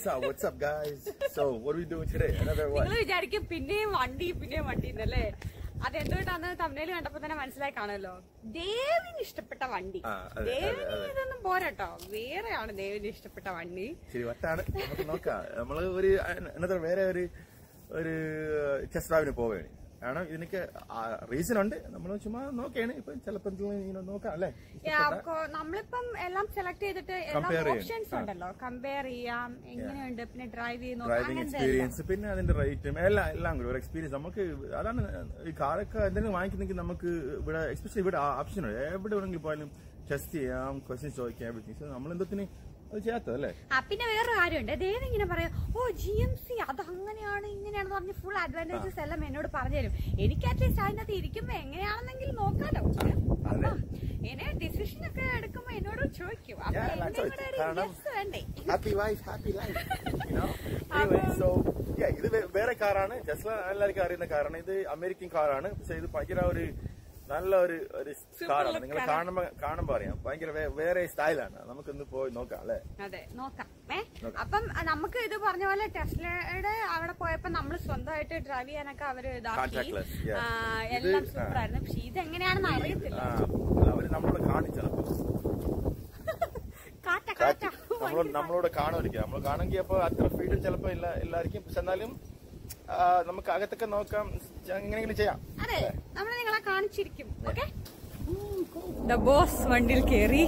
What's up? What's up, guys? So, what are we doing today? Another what? നിങ്ങൾ വിചാരിക്കും പിന്നെയും വണ്ടി പിന്നെയും വണ്ടി എന്നല്ലേ അതെന്തുകൊണ്ടാന്ന് തമിഴിൽ കണ്ടപ്പോ തന്നെ മനസ്സിലായി കാണുമല്ലോ ദേവിന് ഇഷ്ടപ്പെട്ട വണ്ടി ആ, അതെ, അതെ, ദേവിന് അതെ. ഇതൊന്നും പോരാട്ടോ വേറെയാണ് ദേവിന് ഇഷ്ടപ്പെട്ട വണ്ടി ശരി വട്ടാണ് നമുക്ക് നോക്കാം നമ്മള് ഒരു എന്നത്തെ വേറെ ഒരു ഒരു ചെസ് ഡ്രൈവിന് പോവുകയാണ് കാരണം ഇതിനൊക്കെ റീസൺ ഉണ്ട് നമ്മൾ ചുമ്മാ നോക്കുകയാണ് ഇപ്പൊ ചിലപ്പോ ഇങ്ങനെ നോക്കാം അല്ലേ Yeah, കൊ- നമ്മളിപ്പം എല്ലാം സെലക്ട് ചെയ്തിട്ട് എല്ലാ Compare ചെയ്യാം. ഓപ്ഷൻസ് ആ. ഉണ്ടല്ലോ കമ്പയർ ചെയ്യാം എങ്ങനെയുണ്ട് പിന്നെ ഡ്രൈവ് ചെയ്ത് നോക്കാം ഡ്രൈവിംഗ് അങ്ങനത്തെ എക്സ്പീരിയൻസ് പിന്നെ അതിന്റെ റേറ്റും എല്ലാം എല്ലാം കൂടി ഒരു എക്സ്പീരിയൻസ് നമുക്ക് അതാണ് ഈ കാറൊക്കെ എന്തെങ്കിലും വാങ്ങിക്കുന്നെങ്കിൽ നമുക്ക് ഇവിടെ എസ്പെഷ്യലി ഇവിടെ ഓപ്ഷൻ ഉണ്ട് എവിടെ വേണമെങ്കിലും പോയാലും ടെസ്റ്റ് ചെയ്യാം ക്വസ്റ്റ്യൻസ് ചോദിക്കാം എവറിത്തിങ് സോ നമ്മൾ എന്തൊത്തിന് അത് ചെയ്യാത്തത് അല്ലേ ആ പിന്നെ വേറൊരു കാര്യമുണ്ട് ദേവ് ഇങ്ങനെ പറയാം ഓ ജി എം സി അത് അങ്ങനെയാണ് ഇങ്ങനെയാണെന്ന് പറഞ്ഞ് ഫുൾ അഡ്വാൻറ്റേജസ് എല്ലാം എന്നോട് പറഞ്ഞു തരും എനിക്ക് അറ്റ്ലീസ്റ്റ് അതിനകത്ത് ഇരിക്കുമ്പോ എങ്ങനെയാണെന്നെങ്കിലും നോക്കാലോ അതെ. എന്നെ ഡിസിഷൻ ഒക്കെ എടുക്കുമ്പോ എന്നോട് ചോദിക്കും അപ്പൊ Yeah, എന്നെ that's കൂടെ it. ഒരു കാരണം- yes വേണ്ടേ happy wife happy life so ഇത് വേ- വേറെ കാറാണ് ടെസ്ല എല്ലാവർക്കും അറിയുന്ന കാറാണ് ഇത് അമേരിക്കൻ കാറാണ് പക്ഷെ ഇത് ഭയങ്കര ഒരു നല്ല ഒരു ഒരു കാറാണ് നിങ്ങൾ car കാണുമ്പോ കാണുമ്പോ അറിയാം ഭയങ്കര വേ- വേറെ സ്റ്റൈലാണ് നമുക്കൊന്ന് പോയി നോക്കാം അല്ലേ അതെ നോക്കാം ഏ നോക്കാം. അപ്പം അ, നമുക്ക് ഇത് പറഞ്ഞ പോലെ ടെസ്ലയുടെ അവിടെ പോയപ്പോ നമ്മൾ സ്വന്തമായിട്ട് ഡ്രൈവ് ചെയ്യാനൊക്കെ അവര് ഇതാക്കി Contactless, yes. ആ, ഇത്, എല്ലാം ആ. സൂപ്പർ ആയിരുന്നു പക്ഷെ ഇത് എങ്ങനെയാണെന്ന് അറിയത്തില്ല ആ, അവര് നമ്മളോട് കാണിച്ചപ്പോ കാറ്റ കാറ്റ നമ്മളോട് നമ്മളോട് കാണുമായിരിക്കും നമ്മൾ കാണുമെങ്കിൽ അപ്പൊ അത്ര ഫീൽഡ് ചിലപ്പോ ഇല്ല ഇല്ലായിരിക്കും പക്ഷെ എന്നാലും ആ, നമുക്ക് അകത്തൊക്കെ നോക്കാം എങ്ങനെയെങ്കിലും ചെയ്യാം അതെ നമ്മൾ നിങ്ങളെ കാണിച്ചിരിക്കും ഓക്കെ ദ ബോസ് വണ്ടിയിൽ കേറി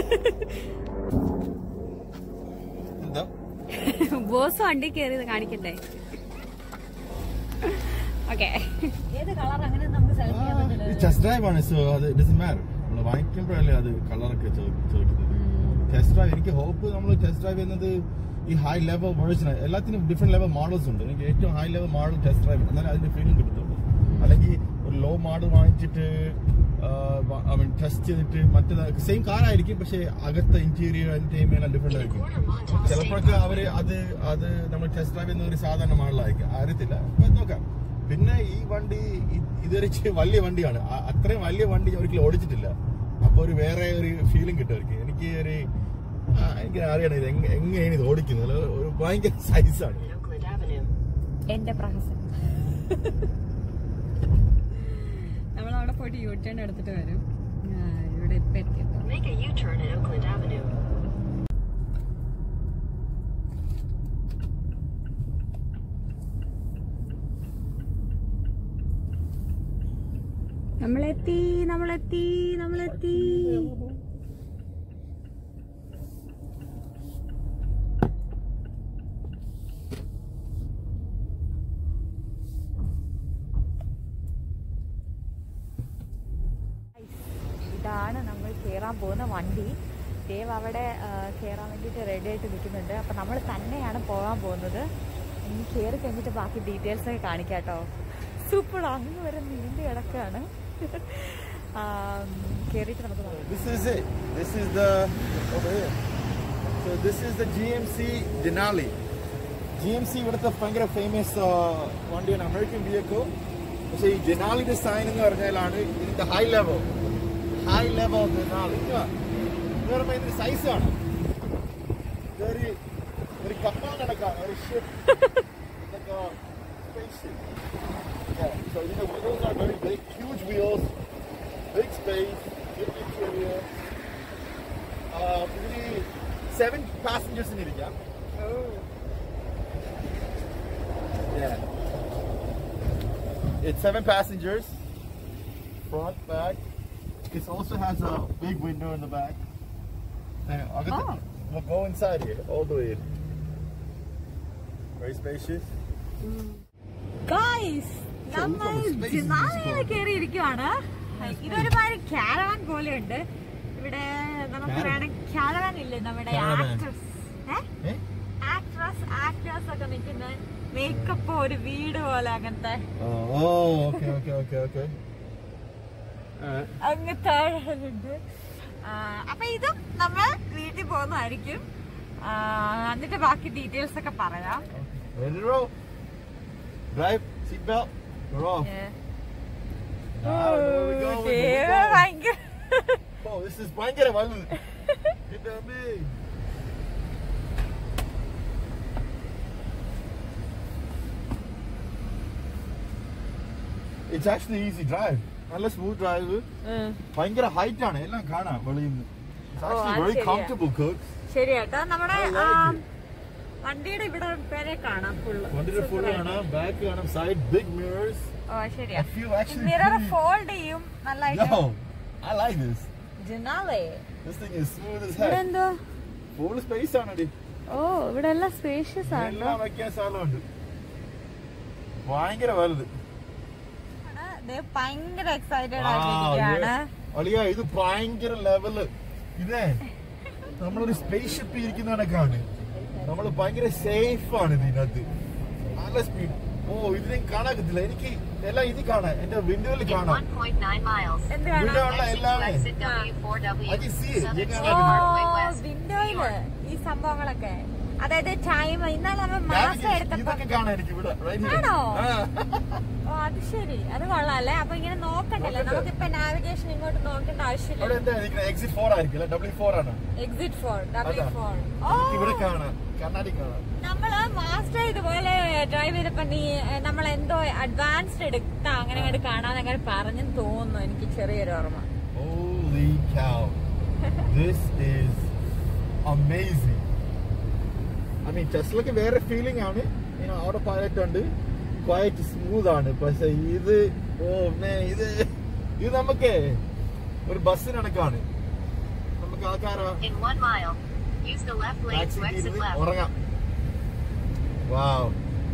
എന്താ ബോസ് വണ്ടി കയറി കാണിക്കണ്ടേ ഓക്കെ ഏത് കളർ അങ്ങനെ നമുക്ക് സെലക്ട് ചെയ്യാൻ പറ്റില്ല ടെസ്റ്റ് ഡ്രൈവ് ആണ് സോ അത് ഇറ്റ് മാറ്റർ നമ്മൾ വാങ്ങിക്കുമ്പോഴല്ലേ അത് കളറൊക്കെ ചോദിക്കുന്നത് ടെസ്റ്റ് ഡ്രൈവ് എനിക്ക് ഹോപ്പ് നമ്മൾ ടെസ്റ്റ് ഡ്രൈവ് ചെയ്യുന്നത് ഈ ഹൈ ലെവൽ വേർഷൻ എല്ലാത്തിനും ഡിഫറെന്റ് ലെവൽ മോഡൽസ് ഉണ്ട് എനിക്ക് ഏറ്റവും high level model test drive എന്നാലും അതിന്റെ ഫീലിംഗ് കിട്ടത്തുള്ളൂ അല്ലെങ്കിൽ ഒരു ലോ മോഡൽ വാങ്ങിച്ചിട്ട് ടെസ്റ്റ് ചെയ്തിട്ട് മറ്റേത് സെയിം കാറായിരിക്കും പക്ഷേ അകത്തെ ഇന്റീരിയർ എന്റർടൈൻമെന്റ് എല്ലാം ഡിഫറെന്റ് ആയിരിക്കും ചിലപ്പോഴൊക്കെ അവര് അത് അത് നമ്മൾ ടെസ്റ്റ് ഡ്രൈവ് ചെയ്യുന്ന ഒരു സാധാരണ മോഡലായിരിക്കും അറിയത്തില്ല അപ്പൊ നോക്കാം പിന്നെ ഈ വണ്ടി ഇ- ഇതൊരു ചെ- വലിയ വണ്ടിയാണ് അ- അത്രയും വലിയ വണ്ടി ഞാൻ ഒരിക്കലും ഓടിച്ചിട്ടില്ല അപ്പൊ ഒരു വേറെ ഒരു ഫീലിംഗ് കിട്ടും എനിക്ക് എനിക്ക് ഒരു ആ, എനിക്ക് അറിയണം ഇത് എങ്ങ- എങ്ങനെയാണ് ഇത് ഓടിക്കുന്നത് ഒരു ഭയങ്കര സൈസാണ് Oakland Avenue. എന്റെ പ്രഹസനം നമ്മൾ അവിടെ പോയിട്ട് യു ടേൺ എടുത്തിട്ട് വരും ആ, ഇവിടെ ഇപ്പൊ എത്തിയപ്പോ Make a U-turn at Oakland Avenue. നമ്മളെത്തി നമ്മളെത്തി നമ്മളെത്തി ഇതാണ് നമ്മൾ കയറാൻ പോകുന്ന വണ്ടി ദേവ് അവിടെ ആ, കയറാൻ വേണ്ടിയിട്ട് റെഡി ആയിട്ട് നിൽക്കുന്നുണ്ട് അപ്പം നമ്മൾ തന്നെയാണ് പോകാൻ പോകുന്നത് ഇനി കയറി കഴിഞ്ഞിട്ട് ബാക്കി ഡീറ്റെയിൽസ് ഒക്കെ കാണിക്കാം കേട്ടോ സൂപ്പർ അങ്ങ് വരെ നീണ്ടു കിടക്കുകയാണ് കയറിയിട്ട് നമുക്ക് നോക്കാം This is it. This is the over here. So this is the GMC Denali. GMC ഇവിടുത്തെ ഭയങ്കര ഫേമസ് വണ്ടിയാണ് അമേരിക്കൻ വെഹിക്കിൾ പക്ഷേ ഈ ജനാലിയുടെ സൈൻ എന്ന് പറഞ്ഞാലാണ് ഇതിന്റെ ഹൈ ലെവൽ ഹൈ ലെവൽ ജനാലി വേറെ ഇതിന്റെ സൈസ് ആണ് ഇതൊരു ഒരു കപ്പൽ കണക്കാണ് ഒരു ship like a spaceship. Yeah, so you know, wheels are very big, huge wheels, big space, big interior. Uh, ഇതില് seven passengers in ഇരിക്കാം. Yeah. It's seven passengers, front, back. It also has a big window in the back. And I'll, get Oh. the, we'll go inside here, all the way in. Very spacious. Guys നമ്മൾ ജിനാലയിൽ കയറിയിരിക്കുവാണ് ഇതൊരുമാതിരി caravan പോലെയുണ്ട് ഇവിടെ നമുക്ക് Caravan? പറയുകയാണെങ്കിൽ caravan ഇല്ലേ നമ്മുടെ Caravan. Actress Eh? Actress actors ഒക്കെ നിൽക്കുന്ന മേക്കപ്പ് ഒരു വീട് പോലെ അങ്ങനത്തെ Oh, oh, okay, okay, okay, okay. Alright. അങ്ങ് താഴെയുണ്ട് അപ്പൊ ഇതും നമ്മൾ വീട്ടിൽ പോകുന്നതായിരിക്കും ആ, എന്നിട്ട് ബാക്കി ഡീറ്റെയിൽസ് ഒക്കെ പറയാം Ready to roll? Drive, seatbelt, we're off. Now, where we going? Deva We're going. ഭയങ്കര Oh, this is ഭയങ്കര വലുത്. Get that big. It's actually easy drive നല്ല സ്മൂത്ത് ഡ്രൈവ് ഭയങ്കര ഹൈറ്റ് ആണ് എല്ലാം കാണാം വെളിയിൽ നിന്ന് ഓ, അത് വെരി ശരിയാ. കംഫർട്ടബിൾ ശരി കേട്ടോ നമ്മുടെ I like ആ, it. വണ്ടിയുടെ ഇവിടെ വരെ കാണാം ഫുള്ള് വണ്ടിയുടെ ഫുൾ കാണാം ബാക്ക് കാണാം സൈഡ് ബിഗ് മിറേഴ്സ് ഓ ശരിയാ I feel actually mirror pretty- fold ചെയ്യും നല്ലതായിട്ട് Yo, I like this. ജനാലേ This thing is smooth as ഇവിടെ heck. എന്തോ Full space ആണെടി. ഓ ഇവിടെ എല്ലാം സ്പേഷ്യസ് ആണല്ലോ എല്ലാം വെക്കാൻ സ്ഥലമുണ്ട്. ഭയങ്കര വലുത് ദേ ഭയങ്കര എക്സൈറ്റഡ് Wow, ആയിട്ടിരിക്കുകയാണ് yeah. അളിയാ ഇത് ഭയങ്കര ലെവല് ഇതേ നമ്മളൊരു സ്പേസ് ഷിപ്പ് ഇരിക്കുന്ന കണക്കാണ് നമ്മൾ ഭയങ്കര സേഫ് ആണ് ഇതിനകത്ത് നല്ല സ്പീഡ് ഓ ഇതിനെ കാണാക്കത്തില്ല എനിക്ക് എല്ലാം ഇത് കാണാം എന്റെ വിൻഡോയിൽ In കാണാം 1.9 miles. എന്ത് Window കാണാം ഉള്ള Exit to എല്ലാമേ exit W4W. I can see it. Southern You can State oh Parkway West. വിൻഡോയില് ഈ സംഭവങ്ങളൊക്കെ അതായത് ടൈം ഇന്നാളെ നമ്മൾ മാസം Navigation, എടുത്തപ്പോ ഇതൊക്കെ കാണാം എനിക്ക് ഇവിടെ right here. ആണോ? ആ. ഓ അത് ശരി അത് കൊള്ളാല്ലേ അപ്പൊ ഇങ്ങനെ നോക്കണ്ടല്ലോ നോക്കട്ടെ. നമുക്കിപ്പൊ നാവിഗേഷൻ ഇങ്ങോട്ട് നോക്കേണ്ട അവിടെ ആവശ്യമില്ല എന്താ എക്സിറ്റ് ഫോർ ആയിരിക്കും ഡബ്ല്യു ഫോർ ആണ് എക്സിറ്റ് ഫോർ ഡബ്ല്യു അതാ. ഫോർ എനിക്ക് ഇവിടെ കാണാം കണ്ണാടി കാണാം നമ്മള് മാസ്റ്റർ ഇതുപോലെ ഡ്രൈവ് ചെയ്തപ്പോ നീ നമ്മൾ എന്തോ അഡ്വാൻസ്ഡ് എടുത്ത അങ്ങനെ അങ്ങോട്ട് കാണാൻ അങ്ങനെ പറഞ്ഞെന്ന് തോന്നുന്നു എനിക്ക് ചെറിയൊരു ഓർമ്മ Holy cow. this is amazing. I mean, ടെസ്ലക്ക് വേറെ ഫീലിംഗ് ആണ് ഇങ്ങനെ അവിടെ പൈലറ്റ് ഉണ്ട് ക്വയറ്റ് സ്മൂത്ത് ആണ് പക്ഷെ ഇത് ഓ man, ഇത് ഇത് നമുക്ക് ഒരു ബസ്സിന് കണക്കാണ് നമുക്ക് ആൾക്കാരെ In one mile. Use the left lane back to സീറ്റിൽ exit ഇരുന്ന് left. ഉറങ്ങാം വാവ്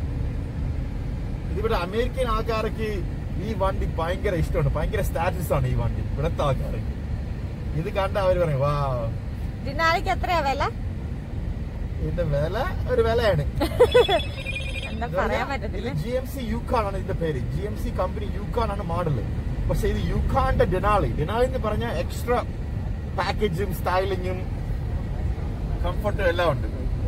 ഇതിവിടെ അമേരിക്കൻ ആൾക്കാർക്ക് ഈ വണ്ടി ഭയങ്കര ഇഷ്ടമാണ് ഭയങ്കര സ്റ്റാറ്റസ് ആണ് ഈ വണ്ടി ഇവിടുത്തെ ആൾക്കാർക്ക് ഇത് കണ്ട അവര് പറയും വാ ദിനാലിക്ക് എത്രയാ വില ഇതിന്റെ വില ഒരു വിലയാണ് എന്താ പറയാൻ പറ്റത്തില്ല ജി എം സി യുക്കാൺ ആണ് ഇതിന്റെ പേര് G M C company Yukon ആണ് മോഡല് പക്ഷെ ഇത് യുക്കാന്റെ ഡെനാളി ഡെനാളി എന്ന് പറഞ്ഞാൽ എക്സ്ട്രാ പാക്കേജും സ്റ്റൈലിങ്ങും കംഫർട്ടും എല്ലാം ഉണ്ട്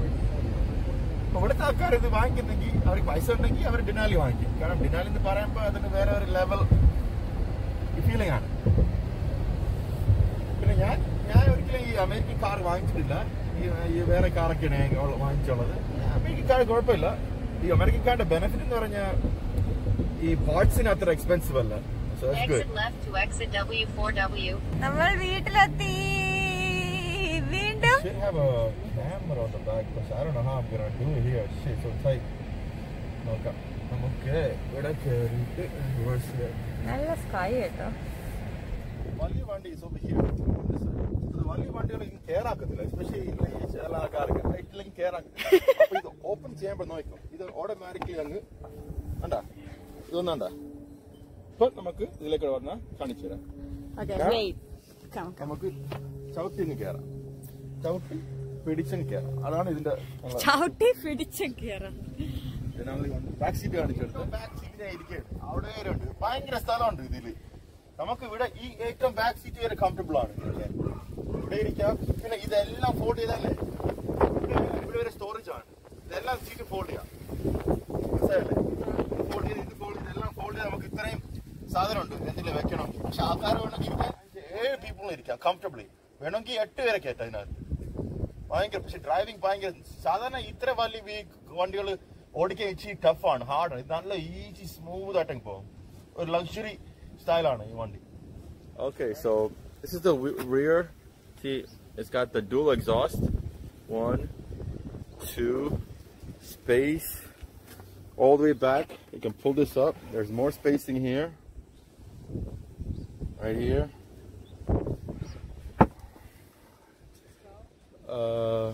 അപ്പൊ ഇവിടുത്തെ ആൾക്കാർ ഇത് വാങ്ങിക്കുന്നെങ്കിൽ അവർക്ക് പൈസ ഉണ്ടെങ്കിൽ അവർ ഡിനാലി വാങ്ങിക്കും കാരണം ഡിനാലി എന്ന് പറയുമ്പോൾ അതിന് വേറെ ഒരു ലെവൽ ഫീലിംഗ് ആണ് പിന്നെ ഞാൻ ഞാൻ ഒരിക്കലും ഈ അമേരിക്കൻ കാർ വാങ്ങിച്ചിട്ടില്ല ഈ ഈ വേറെ കാറൊക്കെയാണ് ഞാൻ ഉള്ള- വാങ്ങിച്ചുള്ളത് അമേരിക്കൻ കാർ കുഴപ്പമില്ല ഈ അമേരിക്കൻ കാറിന്റെ ബെനിഫിറ്റ് എന്ന് പറഞ്ഞാൽ ഈ പാർട്സിന് അത്ര എക്സ്പെൻസീവ് അല്ല so good Exit left to exit W4W. നമ്മൾ വീട്ടിലെത്തി വീണ്ടും should have a camera on the back, but I don't know how I'm gonna do it here. Shit, so tight. നോക്കാം നമുക്ക് ഇവിടെ കയറിയിട്ട് റിവേഴ്സ് ചെയ്യാം നല്ല സ്കൈ കേട്ടോ വലിയ വണ്ടി is over here. This side. ഇത് വലിയ വണ്ടികൾ കയറാക്കത്തില്ല എസ്പെഷ്യലി ചില ആൾക്കാർക്ക് ഹൈറ്റിലേക്ക് കയറാക്കില്ല അപ്പൊ ഇത് ഓപ്പൺ ചെയ്യുമ്പോൾ നോക്കും ഇത് ഓട്ടോമാറ്റിക്കലി അങ്ങ് കണ്ടാ ഇതൊന്നും കണ്ടാ ഇപ്പൊ നമുക്ക് ഇതിലേക്ക് വന്നാൽ കാണിച്ചു തരാം ഓക്കെ Yeah. വെയിറ്റ് നമുക്ക് ചവിട്ടി അങ്ങ് കയറാം ചവിട്ടി പിടിച്ചങ്ങ് കയറാം അതാണ് ഇതിന്റെ ഉള്ള- ചവിട്ടി പിടിച്ച് കയറാം ബാക്ക് സീറ്റ് കാണിച്ചെടുത്ത് ബാക്ക് സീറ്റിനെ ഇരിക്കുകയാണ് അവിടെ വരെ ഉണ്ട് ഭയങ്കര സ്ഥലമുണ്ട് ഇതില് നമുക്ക് ഇവിടെ ഈ ഏറ്റവും ബാക്ക് സീറ്റ് വരെ കംഫർട്ടബിൾ ആണ് ഇരിക്കാൻ. ഇവിടെ ഇരിക്കാം പിന്നെ ഇതെല്ലാം ഫോൾഡ് ചെയ്തല്ലേ ഇവിടെ ഇവിടെ വരെ സ്റ്റോറേജ് ആണ് ഇതെല്ലാം സീറ്റ് ഫോൾഡ് ചെയ്യാം മനസ്സിലായല്ലേ ഫോൾഡ് ചെയ്ത് ഇത് ഫോൾഡ് ചെയ്ത് എല്ലാം ഫോൾഡ് ചെയ്ത് നമുക്ക് ഇത്രയും സാധനം ഉണ്ട് എന്തെങ്കിലും വെക്കണം പക്ഷെ ആൾക്കാർ വേണമെങ്കിൽ ഇരിക്കാൻ ഏഴ് പീപ്പിൾ ഇരിക്കാം കംഫർട്ടബിളി വേണമെങ്കിൽ എട്ട് പേരെ കയറ്റാം ഇതിനകത്ത് ഭയങ്കര പക്ഷെ ഡ്രൈവിംഗ് ഭയങ്കര സാധാരണ ഇത്ര വലിയ വണ്ടികൾ ഓടിക്കാൻ ഇച്ചിരി ടഫാണ് ഹാർഡാണ് ഇത് നല്ല ഈസി സ്മൂത്ത് ആയിട്ട് അങ്ങ് പോകും ഒരു ലക്ഷറി സ്റ്റൈലാണ് ഈ വണ്ടി okay so this is the rear See, it's got the dual exhaust. One, two, space. All the way back. You can pull this up. There's more spacing here. Right here. Uh,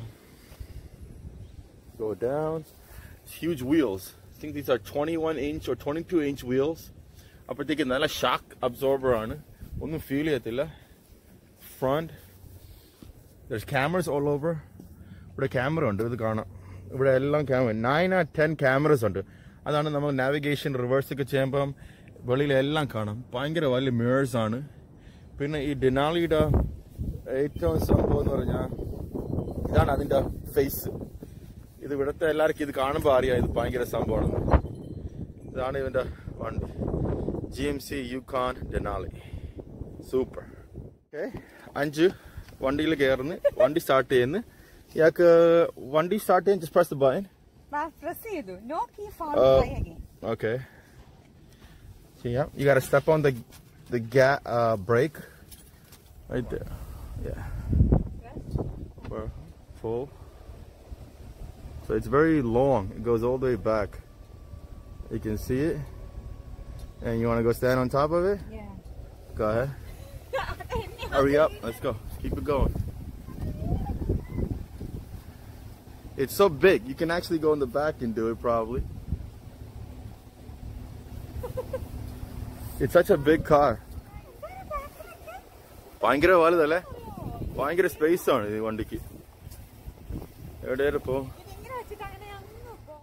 go down. It's huge wheels. I think these are 21 inch or 22 inch wheels. അപ്പോഴത്തേക്ക് നല്ല shack absorber ആണ് ഒന്നും feel ചെയ്യത്തില്ല front there's cameras all over ഇവിടെ camera ഉണ്ട് ഇത് കാണാം ഇവിടെ എല്ലാം ക്യാമറ നയൻ ആ ടെൻ ക്യാമറസ് ഉണ്ട് അതാണ് നമ്മൾ നാവിഗേഷൻ റിവേഴ്സ് ഒക്കെ ചെയ്യുമ്പം വെളിയിൽ എല്ലാം കാണാം ഭയങ്കര വലിയ മിറേഴ്സ് ആണ് പിന്നെ ഈ ഡിനാലിയുടെ ഏറ്റവും സംഭവം എന്ന് പറഞ്ഞാൽ ഇതാണ് അതിന്റെ ഫേസ് ഇത് ഇവിടുത്തെ എല്ലാവർക്കും ഇത് കാണുമ്പോൾ അറിയാം ഇത് ഭയങ്കര സംഭവമാണ് ഇതാണ് ഇവന്റെ വണ്ടി G M C Yukon Denali super okay അഞ്ച് വണ്ടിയിൽ കയറുന്നു വണ്ടി സ്റ്റാർട്ട് ചെയ്യുന്നു ഇയാൾക്ക് വണ്ടി സ്റ്റാർട്ട് ചെയ്യാൻ just press the button press ചെയ്തു no key four Uh, again Okay. ചെയ്യാം you gotta step on the the ga uh, brake right there yeah for full so it's very long it goes all the way back you can see it and you want to go stand on top of it go ahead hurry up let's go let's keep it going it's so big you can actually go in the back and do it probably It's such a big car. ഭയങ്കര വലുതല്ലേ ഭയങ്കര space ആണ് ഈ വണ്ടിക്ക് എവിടെ വരെ പോ ഇതിങ്ങനെ വെച്ചിട്ട് അങ്ങനെ അങ്ങ് പോ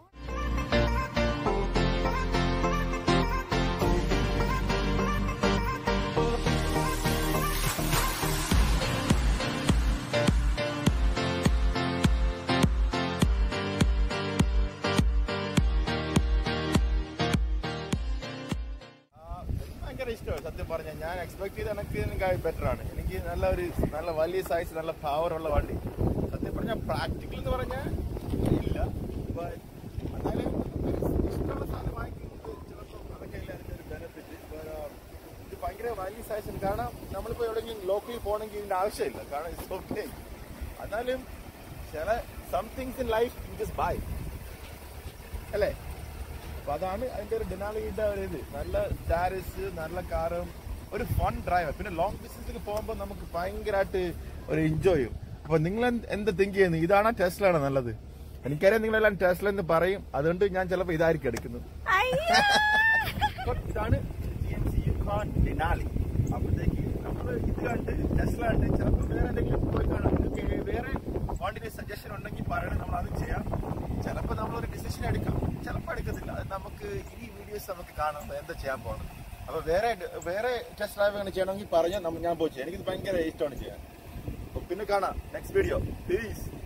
ഭയങ്കര ഇഷ്ടമാണ് സത്യം പറഞ്ഞാൽ ഞാൻ എക്സ്പെക്ട് ചെയ്ത എനിക്ക് ബെറ്റർ ആണ് എനിക്ക് നല്ല ഒരു നല്ല വലിയ സൈസ് നല്ല പവർ ഉള്ള വണ്ടി സത്യം പറഞ്ഞാൽ പ്രാക്ടിക്കൽ എന്ന് പറഞ്ഞാൽ ഇല്ല But എന്നാലും ഇഷ്ടമുള്ള സാധനം വാങ്ങിക്കുന്നത് ചിലപ്പോൾ അതൊക്കെയല്ലേ അതിന്റെ ഒരു ബെനിഫിറ്റ് ഇത് ഭയങ്കര വലിയ സൈസ് ഉണ്ട് കാരണം നമ്മളിപ്പോൾ എവിടെയെങ്കിലും ലോക്കലിൽ പോകണമെങ്കിൽ ഇതിന്റെ ആവശ്യമില്ല കാരണം ഇറ്റ്സ് ഓക്കെ എന്നാലും ചില some things in life you just buy അല്ലേ അപ്പൊ അതാണ് അതിന്റെ ഒരു ഡിനാലിയുടെ ഒരു ഇത് നല്ല സ്റ്റാരസ് നല്ല കാറും ഒരു ഫൺ ഡ്രൈവർ പിന്നെ ലോങ് ഡിസ്റ്റൻസിൽ പോകുമ്പോൾ നമുക്ക് ഭയങ്കരമായിട്ട് ഒരു എൻജോയ് ചെയ്യും അപ്പൊ നിങ്ങൾ എന്ത് എന്ത് തിങ്ക് ചെയ്യുന്നു ഇതാണോ ടെസ്റ്റിലാണോ നല്ലത് എനിക്കറിയാം നിങ്ങളെല്ലാം ടെസ്ല എന്ന് പറയും അതുകൊണ്ട് ഞാൻ ചിലപ്പോൾ ഇതായിരിക്കും എടുക്കുന്നത് അപ്പൊ ഇതാണ് ഡിനാലി അപ്പോഴത്തേക്ക് നമ്മൾ ഇത് കണ്ട് ടെസ്ല കണ്ട് ചിലപ്പോൾ വേറെ എന്തെങ്കിലും പോയി കാണാം നിങ്ങൾക്ക് വേറെ വണ്ടിയുടെ സജഷൻ ഉണ്ടെങ്കിൽ പറയണം നമ്മൾ അത് ചെയ്യാം ചിലപ്പോൾ നമ്മളൊരു ഡിസിഷൻ എടുക്കാം ചിലപ്പോൾ എടുക്കത്തില്ല അത് നമുക്ക് ഈ വീഡിയോസ് നമുക്ക് കാണാം എന്താ ചെയ്യാൻ പോകണം അപ്പൊ വേറെ വേറെ ടെസ്റ്റ് ഡ്രൈവ് അങ്ങനെ ചെയ്യണമെങ്കിൽ പറഞ്ഞാൽ നമ്മ- ഞാൻ പോയി ചെയ്യാം എനിക്കിത് ഭയങ്കര ഇഷ്ടമാണ് ചെയ്യാൻ അപ്പൊ പിന്നെ കാണാം നെക്സ്റ്റ് വീഡിയോ പ്ലീസ്